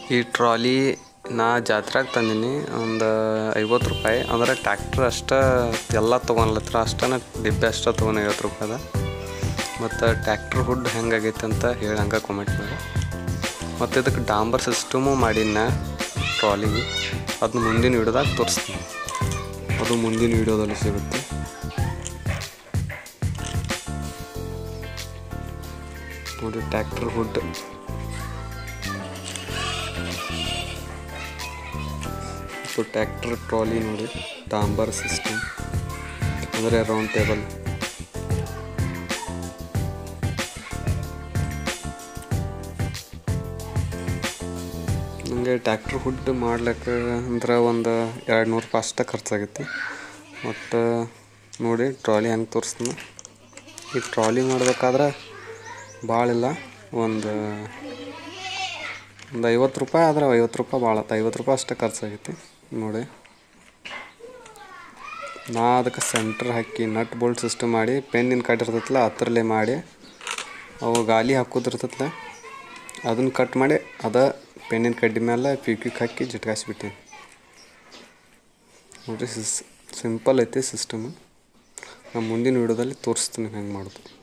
ಈ ಟ್ರಾಲಿ ನಾ ಜಾತ್ರೆಗೆ ತಂದೀನಿ ಒಂದು ಐವತ್ತು ರೂಪಾಯಿ ಅಂದ್ರೆ ಟ್ಯಾಕ್ಟ್ರ್ ಅಷ್ಟೇ ಎಲ್ಲ ತೊಗೊಳತ್ರ ಅಷ್ಟೇ ಡಿಬ್ಬೆ ಅಷ್ಟೇ ತೊಗೊಂಡು ಐವತ್ತು ರೂಪಾಯಿದ ಮತ್ತು ಟ್ಯಾಕ್ಟ್ರ್ ಹುಡ್ ಹೆಂಗಾಗೈತೆ ಅಂತ ಹೇಳಿ ಹಂಗೆ ಕಾಮೆಂಟ್ ಮಾಡಿ ಮತ್ತು ಇದಕ್ಕೆ ಡಾಂಬರ್ ಸಿಸ್ಟಮು ಮಾಡಿನ ಟ್ರಾಲಿಗೆ ಅದನ್ನ ಮುಂದಿನ ವಿಡಿಯೋದಾಗ ತೋರಿಸ್ತೀನಿ ಅದು ಮುಂದಿನ ವಿಡಿಯೋದಲ್ಲಿ ಸಿಗುತ್ತೆ ನೋಡಿ ಟ್ಯಾಕ್ಟ್ರ್ ಹುಡ್ ಮತ್ತು ಟ್ಯಾಕ್ಟರ್ ಟ್ರಾಲಿ ನೋಡಿ ಡಾಂಬರ್ ಸಿಸ್ಟಮ್ ಅಂದರೆ ರೌಂಡ್ ಟೇಬಲ್ ನನಗೆ ಟ್ಯಾಕ್ಟ್ರ್ ಹುಡ್ ಮಾಡ್ಲಿಕ್ಕೆ ಅಂದ್ರೆ ಒಂದು ಎರಡು ನೂರು ರೂಪಾಯಿ ಅಷ್ಟೇ ಖರ್ಚಾಗೈತಿ ಮತ್ತು ನೋಡಿ ಟ್ರಾಲಿ ಹೆಂಗೆ ತೋರಿಸ್ತೀನಿ ಈ ಟ್ರಾಲಿ ಮಾಡ್ಬೇಕಾದ್ರೆ ಭಾಳ ಇಲ್ಲ ಒಂದು ಒಂದು ಐವತ್ತು ರೂಪಾಯಿ ಆದ್ರೆ ಐವತ್ತು ರೂಪಾಯಿ ಭಾಳ ಆತು ಐವತ್ತು ರೂಪಾಯಿ ಅಷ್ಟೇ ಖರ್ಚಾಗೈತಿ ನೋಡಿ ನಾ ಅದಕ್ಕೆ ಸೆಂಟ್ರ್ ಹಾಕಿ ನಟ್ ಬೋಲ್ಟ್ ಸಿಸ್ಟಮ್ ಮಾಡಿ ಪೆನ್ನಿನ ಕಟ್ ಇರ್ತೈತಲ್ಲ ಹತ್ರಲ್ಲೇ ಮಾಡಿ ಅವು ಗಾಲಿ ಹಾಕೋದಿರ್ತೈತಲ್ಲ ಅದನ್ನು ಕಟ್ ಮಾಡಿ ಅದ ಪೆನ್ನಿನ ಕಡ್ಡಿ ಮೇಲೆ ಪ್ಯೂಕ್ವಿಕ್ ಹಾಕಿ ಜಿಟ್ಕಾಯಿಸ್ಬಿಟ್ಟಿನಿ ನೋಡಿರಿ ಸಿಸ್ ಸಿಂಪಲ್ ಐತಿ ಸಿಸ್ಟಮ್ ನಾನು ಮುಂದಿನ ವಿಡಿಯೋದಲ್ಲಿ ತೋರಿಸ್ತೀನಿ ಹೆಂಗೆ ಮಾಡೋದು